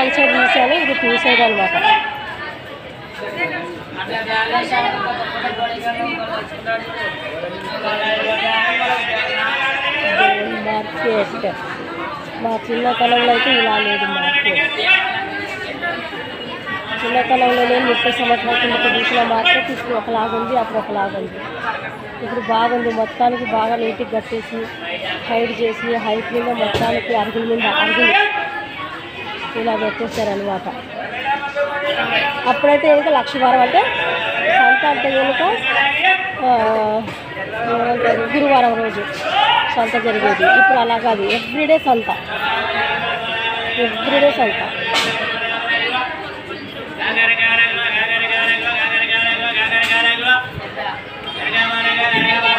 one side తీసాను ఇది two side అనమాట మార్కెట్ మా చిన్నతనంలో అయితే ఇలా లేదు మార్కెట్ చిన్నతనంలో నేను ముప్పై సంవత్సరాల కిందట చూసిన మార్కెట్ ఇప్పుడు ఒకలాగా ఉంది అప్పుడు ఒకలాగా ఉంది ఇప్పుడు బాగుంది మొత్తానికి బాగా నీట్గా కట్టేసి హైడ్ చేసి హైట్ మీద మొత్తానికి అరుగుల మీద అరుగులు ఇలా పెట్టేశారనమాట అప్పుడైతే కనుక లక్షవారం అంటే సంత అంటే కనుక ఆ, ఏమంటారు గురువారం రోజు సంత జరిగేది ఇప్పుడు అలా కాదు ఎవ్రీడే సంత ఎవ్రీడే సంత Gagara